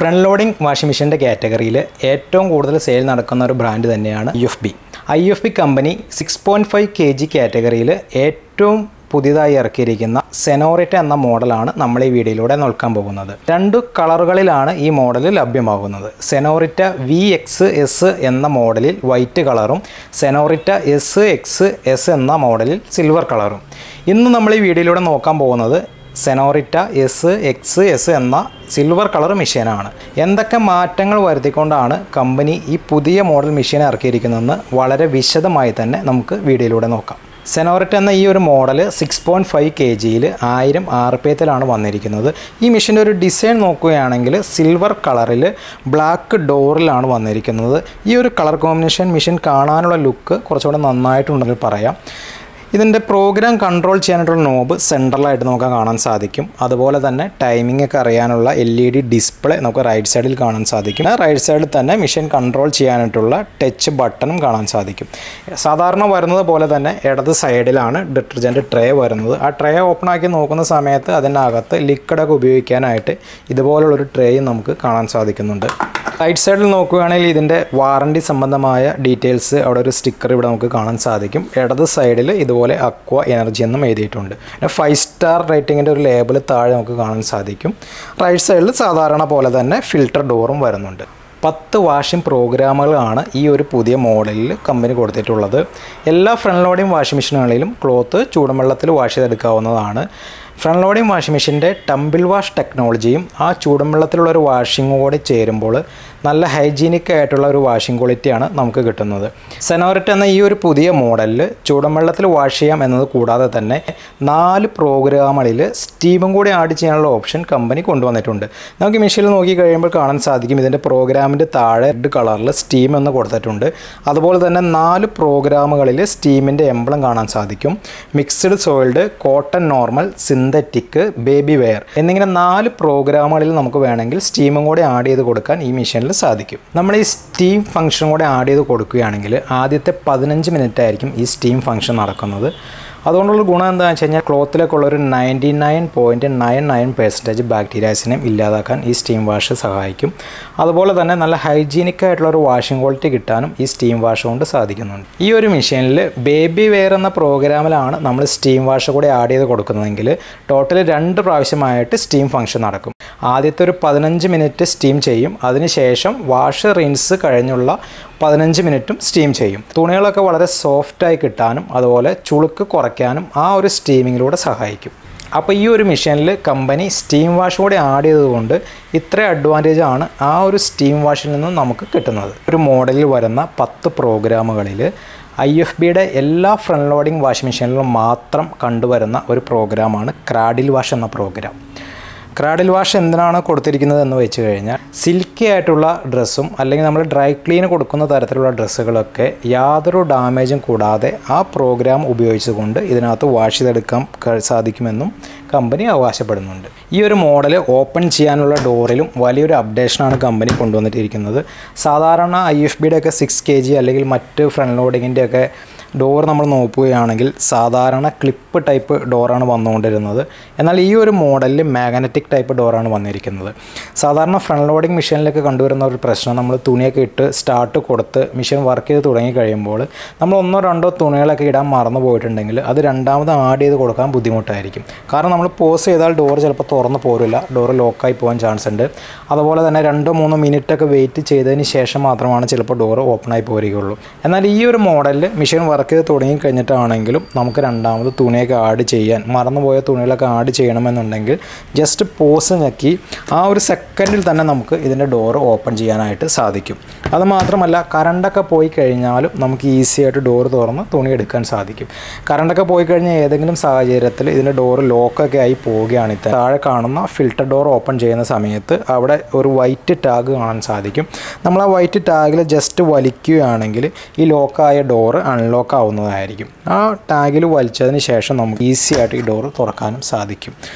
front loading washing മെഷീൻ്റെ കാറ്റഗറിയിൽ ഏറ്റവും കൂടുതൽ സെയിൽ നടക്കുന്ന ഒരു ബ്രാൻഡ് തന്നെയാണ് I F B I F B company six point five K G കാറ്റഗറിയിൽ ഏറ്റവും പുതിയതായി ഇറക്കിയിരിക്കുന്ന സെനോറിറ്റ എന്ന മോഡലാണ് നമ്മൾ ഈ വീഡിയോയിലൂടെ നോക്കാൻ പോകുന്നത് രണ്ട് കളറുകളിലാണ് ഈ മോഡൽ ലഭ്യമാകുന്നത് സെനോറിറ്റ വി എക്സ് എസ് എന്ന മോഡലിൽ വൈറ്റ് കളറും സെനോറിറ്റ എസ് എക്സ് എസ് എന്ന മോഡലിൽ സിൽവർ കളറും ഇന്ന് നമ്മൾ ഈ വീഡിയോയിലൂടെ നോക്കാൻ പോകുന്നത് സെനോറിറ്റ എസ് എക്സ് എസ് എന്ന സിൽവർ കളർ മെഷീനാണ് എന്തൊക്കെ മാറ്റങ്ങൾ വരുത്തിക്കൊണ്ടാണ് കമ്പനി ഈ പുതിയ മോഡൽ മെഷീൻ ഇറക്കിയിരിക്കുന്നതെന്ന് വളരെ വിശദമായി തന്നെ നമുക്ക് വീഡിയോയിലൂടെ നോക്കാം സെനോറിറ്റ എന്ന ഈ ഒരു model six point five K ജിയിൽ ആയിരം ആർ പി എത്തിലാണ് വന്നിരിക്കുന്നത് ഈ മെഷീൻ്റെ ഒരു ഡിസൈൻ നോക്കുകയാണെങ്കിൽ സിൽവർ കളറിൽ ബ്ലാക്ക് ഡോറിലാണ് വന്നിരിക്കുന്നത് ഈ ഒരു കളർ കോമ്പിനേഷൻ മെഷീൻ കാണാനുള്ള ലുക്ക് കുറച്ചുകൂടെ നന്നായിട്ടുണ്ടെന്ന് പറയാം ഇതിൻ്റെ പ്രോഗ്രാം കൺട്രോൾ ചെയ്യാനായിട്ടുള്ള നോബ് സെൻട്രലായിട്ട് നമുക്ക് കാണാൻ സാധിക്കും അതുപോലെ തന്നെ ടൈമിംഗ് ഒക്കെ അറിയാനുള്ള എൽ ഇ ഡി ഡിസ്പ്ലേ നമുക്ക് റൈറ്റ് സൈഡിൽ കാണാൻ സാധിക്കും റൈറ്റ് സൈഡിൽ തന്നെ മെഷീൻ കൺട്രോൾ ചെയ്യാനായിട്ടുള്ള ടച്ച് ബട്ടണും കാണാൻ സാധിക്കും സാധാരണ വരുന്നത് പോലെ തന്നെ ഇടത് സൈഡിലാണ് ഡിറ്റർജൻറ്റ് ട്രേ വരുന്നത് ആ ട്രേ ഓപ്പൺ ആക്കി നോക്കുന്ന സമയത്ത് അതിനകത്ത് ലിക്വിഡൊക്കെ ഉപയോഗിക്കാനായിട്ട് ഇതുപോലുള്ളൊരു ട്രേയും നമുക്ക് കാണാൻ സാധിക്കുന്നുണ്ട് റൈറ്റ് സൈഡിൽ നോക്കുകയാണെങ്കിൽ ഇതിൻ്റെ വാറണ്ടി സംബന്ധമായ ഡീറ്റെയിൽസ് അവിടെ ഒരു സ്റ്റിക്കർ ഇവിടെ നമുക്ക് കാണാൻ സാധിക്കും ഇടത് സൈഡിൽ ഇതുപോലെ അക്വ എനർജി എന്നും എഴുതിയിട്ടുണ്ട് പിന്നെ ഫൈവ് സ്റ്റാർ റേറ്റിങ്ങിൻ്റെ ഒരു ലേബിൾ താഴെ നമുക്ക് കാണാൻ സാധിക്കും റൈറ്റ് സൈഡിൽ സാധാരണ പോലെ തന്നെ ഫിൽട്ടർ ഡോറും വരുന്നുണ്ട് പത്ത് വാഷിംഗ് പ്രോഗ്രാമുകളാണ് ഈ ഒരു പുതിയ മോഡലിൽ കമ്പനി കൊടുത്തിട്ടുള്ളത് എല്ലാ ഫ്രണ്ട് ലോഡിംഗ് വാഷിംഗ് മെഷീനുകളിലും ക്ലോത്ത് ചൂടുവെള്ളത്തിൽ വാഷ് ചെയ്തെടുക്കാവുന്നതാണ് ഫ്രണ്ട് ലോഡിംഗ് വാഷിംഗ് മെഷീൻ്റെ ടമ്പിൾ വാഷ് ടെക്നോളജിയും ആ ചൂടുവെള്ളത്തിലുള്ള ഒരു വാഷിംഗ് കൂടി ചേരുമ്പോൾ നല്ല ഹൈജീനിക് ആയിട്ടുള്ള ഒരു വാഷിംഗ് ക്വാളിറ്റിയാണ് നമുക്ക് കിട്ടുന്നത് സെനോറിറ്റ് എന്ന ഈ ഒരു പുതിയ മോഡലിൽ ചൂടുവെള്ളത്തിൽ വാഷ് ചെയ്യാം എന്നത് കൂടാതെ തന്നെ നാല് പ്രോഗ്രാമുകളിൽ സ്റ്റീമും കൂടി ആഡ് ചെയ്യാനുള്ള ഓപ്ഷൻ കമ്പനി കൊണ്ടുവന്നിട്ടുണ്ട് നമുക്ക് മെഷീനിൽ നോക്കി കഴിയുമ്പോൾ കാണാൻ സാധിക്കും ഇതിൻ്റെ പ്രോഗ്രാമിൻ്റെ താഴെ റെഡ് കളറിൽ സ്റ്റീം എന്ന് കൊടുത്തിട്ടുണ്ട് അതുപോലെ തന്നെ നാല് പ്രോഗ്രാമുകളിൽ സ്റ്റീമിൻ്റെ എംബ്ലം കാണാൻ സാധിക്കും mixed soiled cotton normal synthetic baby wear എന്നിങ്ങനെ നാല് പ്രോഗ്രാമുകളിൽ നമുക്ക് വേണമെങ്കിൽ സ്റ്റീമും കൂടി ആഡ് ചെയ്ത് കൊടുക്കാൻ ഈ മെഷീനിൽ സാധിക്കും നമ്മൾ ഈ സ്റ്റീം ഫംഗ്ഷൻ കൂടെ ആഡ് ചെയ്ത് കൊടുക്കുകയാണെങ്കിൽ ആദ്യത്തെ പതിനഞ്ച് മിനിറ്റ് ആയിരിക്കും ഈ സ്റ്റീം ഫംഗ്ഷൻ നടക്കുന്നത് അതുകൊണ്ടുള്ള ഗുണം എന്താണെന്ന് വെച്ച് കഴിഞ്ഞാൽ ക്ലോത്തിലൊക്കെ ഉള്ള ഒരു ninety nine point nine nine percentage ബാക്ടീരിയാസിനെയും ഇല്ലാതാക്കാൻ ഈ സ്റ്റീം വാഷ് സഹായിക്കും അതുപോലെ തന്നെ നല്ല ഹൈജീനിക് ആയിട്ടുള്ള ഒരു വാഷിംഗ് ക്വാളിറ്റി കിട്ടാനും ഈ സ്റ്റീം വാഷ് കൊണ്ട് സാധിക്കുന്നുണ്ട് ഈ ഒരു മെഷീനിൽ ബേബി വെയർ എന്ന പ്രോഗ്രാമിലാണ് നമ്മൾ സ്റ്റീം വാഷ് കൂടെ ആഡ് ചെയ്ത് കൊടുക്കുന്നതെങ്കിൽ ടോട്ടൽ രണ്ട് പ്രാവശ്യമായിട്ട് സ്റ്റീം ഫംഗ്ഷൻ നടക്കും ആദ്യത്തെ ഒരു പതിനഞ്ച് മിനിറ്റ് സ്റ്റീം ചെയ്യും അതിനുശേഷം വാഷ് റിൻസ് കഴിഞ്ഞുള്ള പതിനഞ്ച് മിനിറ്റും സ്റ്റീം ചെയ്യും തുണികളൊക്കെ വളരെ സോഫ്റ്റായി കിട്ടാനും അതുപോലെ ചുളുക്ക് കുറയ്ക്കാനും ആ ഒരു സ്റ്റീമിങ്ങിലൂടെ സഹായിക്കും അപ്പോൾ ഈ ഒരു മെഷീനിൽ കമ്പനി സ്റ്റീം വാഷ് കൂടി ആഡ് ചെയ്തതുകൊണ്ട് ഇത്ര അഡ്വാൻറ്റേജ് ആണ് ആ ഒരു സ്റ്റീം വാഷിൽ നിന്നും നമുക്ക് കിട്ടുന്നത് ഒരു മോഡലിൽ വരുന്ന പത്ത് പ്രോഗ്രാമുകളിൽ ഐ എഫ് ബിയുടെ എല്ലാ ഫ്രണ്ട് ലോഡിംഗ് വാഷിംഗ് മെഷീനിലും മാത്രം കണ്ടുവരുന്ന ഒരു പ്രോഗ്രാമാണ് ക്രാഡിൽ വാഷ് എന്ന പ്രോഗ്രാം ക്രാഡിൽ വാഷ് എന്തിനാണ് കൊടുത്തിരിക്കുന്നത് എന്ന് വെച്ച് കഴിഞ്ഞാൽ സിൽക്കി ആയിട്ടുള്ള ഡ്രസ്സും അല്ലെങ്കിൽ നമ്മൾ ഡ്രൈ ക്ലീൻ കൊടുക്കുന്ന തരത്തിലുള്ള ഡ്രസ്സുകളൊക്കെ യാതൊരു ഡാമേജും കൂടാതെ ആ പ്രോഗ്രാം ഉപയോഗിച്ചുകൊണ്ട് ഇതിനകത്ത് വാഷ് ചെയ്തെടുക്കാൻ സാധിക്കുമെന്നും കമ്പനി അവകാശപ്പെടുന്നുണ്ട് ഈ ഒരു മോഡൽ ഓപ്പൺ ചെയ്യാനുള്ള ഡോറിലും വലിയൊരു അപ്ഡേഷനാണ് കമ്പനി കൊണ്ടുവന്നിട്ടിരിക്കുന്നത് സാധാരണ ഐ എഫ് ബിയുടെ ഒക്കെ സിക്സ് കെ ജി അല്ലെങ്കിൽ മറ്റ് ഫ്രണ്ട് ലോഡിങ്ങിൻ്റെ ഒക്കെ ഡോർ നമ്മൾ നോക്കുകയാണെങ്കിൽ സാധാരണ ക്ലിപ്പ് ടൈപ്പ് ഡോറാണ് വന്നുകൊണ്ടിരുന്നത് എന്നാൽ ഈ ഒരു മോഡലിൽ മാഗ്നറ്റിക് ടൈപ്പ് ഡോറാണ് വന്നിരിക്കുന്നത് സാധാരണ ഫ്രണ്ട് ലോഡിംഗ് മെഷീനിലൊക്കെ കണ്ടുവരുന്ന ഒരു പ്രശ്നം നമ്മൾ തുണിയൊക്കെ ഇട്ട് സ്റ്റാർട്ട് കൊടുത്ത് മെഷീൻ വർക്ക് ചെയ്ത് തുടങ്ങി കഴിയുമ്പോൾ നമ്മൾ ഒന്നോ രണ്ടോ തുണികളൊക്കെ ഇടാൻ മറന്നു പോയിട്ടുണ്ടെങ്കിൽ അത് രണ്ടാമത് ആഡ് ചെയ്ത് കൊടുക്കാൻ ബുദ്ധിമുട്ടായിരിക്കും കാരണം നമ്മൾ പോസ് ചെയ്താൽ ഡോർ ചിലപ്പോൾ തുറന്ന് പോരില്ല ഡോർ ലോക്കായി പോകാൻ ചാൻസ് ഉണ്ട് അതുപോലെ തന്നെ രണ്ടോ മൂന്നോ മിനിറ്റൊക്കെ വെയിറ്റ് ചെയ്തതിന് ശേഷം മാത്രമാണ് ചിലപ്പോൾ ഡോർ ഓപ്പണായി പോരുകയുള്ളൂ എന്നാൽ ഈ ഒരു മോഡലിൽ മെഷീൻ വർക്ക് ചെയ്ത് തുടങ്ങി കഴിഞ്ഞിട്ടാണെങ്കിലും നമുക്ക് രണ്ടാമത് തുണിയൊക്കെ ആഡ് ചെയ്യാൻ മറന്നുപോയ തുണികളൊക്കെ ആഡ് ചെയ്യണമെന്നുണ്ടെങ്കിൽ ജസ്റ്റ് പോസ് ഞെക്കി ആ ഒരു സെക്കൻഡിൽ തന്നെ നമുക്ക് ഇതിൻ്റെ ഡോർ ഓപ്പൺ ചെയ്യാനായിട്ട് സാധിക്കും അത് മാത്രമല്ല കറണ്ടൊക്കെ പോയി കഴിഞ്ഞാലും നമുക്ക് ഈസി ആയിട്ട് ഡോർ തുറന്ന് തുണി എടുക്കാൻ സാധിക്കും കറണ്ടൊക്കെ പോയി കഴിഞ്ഞാൽ ഏതെങ്കിലും സാഹചര്യത്തിൽ ഇതിൻ്റെ ഡോർ ലോക്കൊക്കെ ആയി പോവുകയാണെങ്കിൽ താഴെ കാണുന്ന ഫിൽറ്റർ ഡോർ ഓപ്പൺ ചെയ്യുന്ന സമയത്ത് അവിടെ ഒരു വൈറ്റ് ടാഗ് കാണാൻ സാധിക്കും നമ്മൾ ആ വൈറ്റ് ടാഗിൽ ജസ്റ്റ് വലിക്കുകയാണെങ്കിൽ ഈ ലോക്കായ ഡോർ അൺലോക്ക് ആവുന്നതായിരിക്കും ആ ടാഗിൽ വലിച്ചതിന് ശേഷം നമുക്ക് ഈസി ആയിട്ട് ഈ ഡോർ തുറക്കാനും സാധിക്കും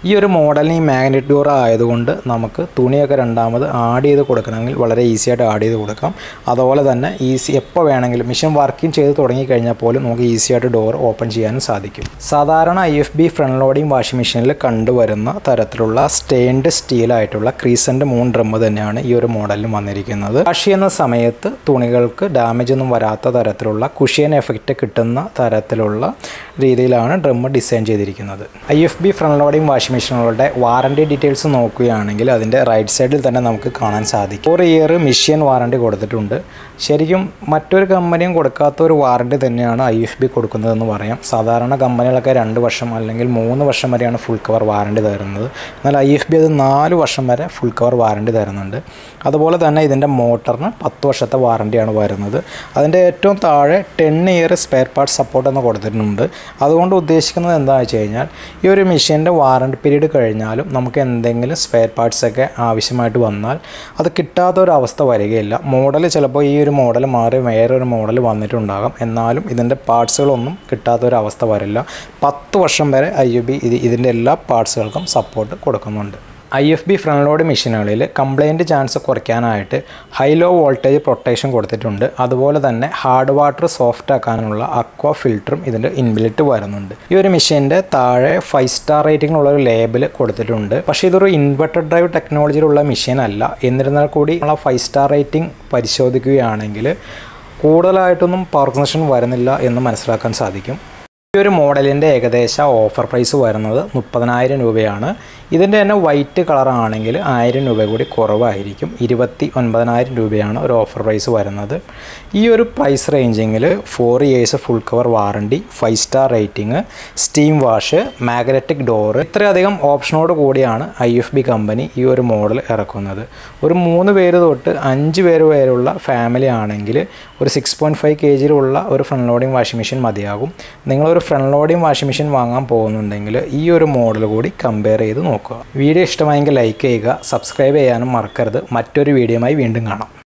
ഈ ഒരു മോഡലിന് ഈ മാഗ്നറ്റ് ഡോർ ആയതുകൊണ്ട് നമുക്ക് തുണിയൊക്കെ രണ്ടാമത് ആഡ് ചെയ്ത് കൊടുക്കണമെങ്കിൽ വളരെ ഈസി ആയിട്ട് ആഡ് ചെയ്ത് കൊടുക്കാം അതുപോലെ തന്നെ ഈസി എപ്പോൾ വേണമെങ്കിലും മെഷീൻ വർക്കിംഗ് ചെയ്ത് തുടങ്ങിക്കഴിഞ്ഞാൽ പോലും നമുക്ക് ഈസി ആയിട്ട് ഡോർ ഓപ്പൺ ചെയ്യാനും സാധിക്കും സാധാരണ I F B front loading washing മെഷീനിൽ കണ്ടുവരുന്ന തരത്തിലുള്ള സ്റ്റെയിൻഡ് സ്റ്റീലായിട്ടുള്ള ക്രീസൻ്റ് മൂൺ ഡ്രം തന്നെയാണ് ഈ ഒരു മോഡലിൽ വന്നിരിക്കുന്നത് വാഷ് ചെയ്യുന്ന സമയത്ത് തുണികൾക്ക് ഡാമേജ് ഒന്നും വരാത്ത തരത്തിലുള്ള കുഷ്യൻ എഫക്റ്റ് കിട്ടുന്ന തരത്തിലുള്ള രീതിയിലാണ് ഡ്രം ഡിസൈൻ ചെയ്തിരിക്കുന്നത് I F B front loading washing മെഷീനുകളുടെ വാറണ്ടി ഡീറ്റെയിൽസ് നോക്കുകയാണെങ്കിൽ അതിൻ്റെ റൈറ്റ് സൈഡിൽ തന്നെ നമുക്ക് കാണാൻ സാധിക്കും ഫോർ ഇയർ മിഷ്യൻ വാറണ്ടി കൊടുത്തിട്ടുണ്ട് ശരിക്കും മറ്റൊരു കമ്പനിയും കൊടുക്കാത്ത ഒരു വാറണ്ടി തന്നെയാണ് ഐ എഫ് ബി കൊടുക്കുന്നതെന്ന് പറയാം സാധാരണ കമ്പനികളൊക്കെ രണ്ട് വർഷം അല്ലെങ്കിൽ മൂന്ന് വർഷം വരെയാണ് ഫുൾ കവർ വാറണ്ടി തരുന്നത് എന്നാൽ ഐ എഫ് ബി അത് നാല് വർഷം വരെ ഫുൾ കവർ വാറണ്ടി തരുന്നുണ്ട് അതുപോലെ തന്നെ ഇതിൻ്റെ മോട്ടറിന് പത്ത് വർഷത്തെ വാറണ്ടിയാണ് വരുന്നത് അതിൻ്റെ ഏറ്റവും താഴെ ten year spare part support എന്ന് കൊടുത്തിട്ടുണ്ട് അതുകൊണ്ട് ഉദ്ദേശിക്കുന്നത് എന്താണെന്ന് വെച്ച് കഴിഞ്ഞാൽ ഈ ഒരു മെഷീൻ്റെ വാറണ്ടി പീരീഡ് കഴിഞ്ഞാലും നമുക്ക് എന്തെങ്കിലും സ്പെയർ പാർട്സ് ഒക്കെ ആവശ്യമായിട്ട് വന്നാൽ അത് കിട്ടാത്ത ഒരു അവസ്ഥ വരികയില്ല മോഡൽ ചിലപ്പോൾ ഈ ഒരു മോഡൽ മാറി വേറൊരു മോഡൽ വന്നിട്ടുണ്ടാകാം എന്നാലും ഇതിൻ്റെ പാർട്സുകളൊന്നും കിട്ടാത്ത ഒരു അവസ്ഥ വരില്ല പത്ത് വർഷം വരെ ഐ യു ബി ഇത് ഇതിൻ്റെ എല്ലാ പാർട്സുകൾക്കും സപ്പോർട്ട് കൊടുക്കുന്നുണ്ട് I F B front load മെഷീനുകളിൽ കംപ്ലൈൻറ്റ് ചാൻസ് കുറയ്ക്കാനായിട്ട് ഹൈ ലോ വോൾട്ടേജ് പ്രൊട്ടക്ഷൻ കൊടുത്തിട്ടുണ്ട് അതുപോലെ തന്നെ ഹാർഡ് വാട്ടർ സോഫ്റ്റ് ആക്കാനുള്ള അക്വ ഫിൽറ്ററും ഇതിൻ്റെ ഇൻബിലിറ്റ് വരുന്നുണ്ട് ഈ ഒരു മെഷീൻ്റെ താഴെ ഫൈവ് സ്റ്റാർ റേറ്റിംഗ് ഉള്ള ഒരു ലേബിൾ കൊടുത്തിട്ടുണ്ട് പക്ഷേ ഇതൊരു ഇൻവെർട്ടർ ഡ്രൈവ് ടെക്നോളജിയിലുള്ള മെഷീൻ അല്ല എന്നിരുന്നാൽ കൂടി ഉള്ള ഫൈവ് സ്റ്റാർ റേറ്റിംഗ് പരിശോധിക്കുകയാണെങ്കിൽ കൂടുതലായിട്ടൊന്നും പവർ കൺസഷൻ വരുന്നില്ല എന്ന് മനസ്സിലാക്കാൻ സാധിക്കും ഈ ഒരു മോഡലിൻ്റെ ഏകദേശ ഓഫർ പ്രൈസ് വരുന്നത് മുപ്പതിനായിരം രൂപയാണ് ഇതിൻ്റെ തന്നെ വൈറ്റ് കളറാണെങ്കിൽ ആയിരം രൂപ കൂടി കുറവായിരിക്കും ഇരുപത്തി ഒൻപതിനായിരം രൂപയാണ് ഒരു ഓഫർ പ്രൈസ് വരുന്നത് ഈ ഒരു പ്രൈസ് റേഞ്ചിങ്ങിൽ four years full cover warranty five star rating steam wash magnetic door ഇത്രയധികം ഓപ്ഷനോട് കൂടിയാണ് ഐ എഫ് ബി കമ്പനി ഈ ഒരു മോഡൽ ഇറക്കുന്നത് ഒരു മൂന്ന് പേര് തൊട്ട് അഞ്ച് പേര് വരെയുള്ള ഫാമിലി ആണെങ്കിൽ ഒരു സിക്സ് പോയിൻറ്റ് ഫൈവ് കെ ജിയിലുള്ള ഒരു ഫ്രണ്ട് ലോഡിംഗ് വാഷിംഗ് മെഷീൻ മതിയാകും നിങ്ങളൊരു ഫ്രണ്ട് ലോഡിംഗ് വാഷിംഗ് മെഷീൻ വാങ്ങാൻ പോകുന്നുണ്ടെങ്കിൽ ഈ ഒരു മോഡൽ കൂടി കമ്പയർ ചെയ്ത് നോക്കുക വീഡിയോ ഇഷ്ടമായെങ്കിൽ ലൈക്ക് ചെയ്യുക സബ്സ്ക്രൈബ് ചെയ്യാനും മറക്കരുത് മറ്റൊരു വീഡിയോയുമായി വീണ്ടും കാണാം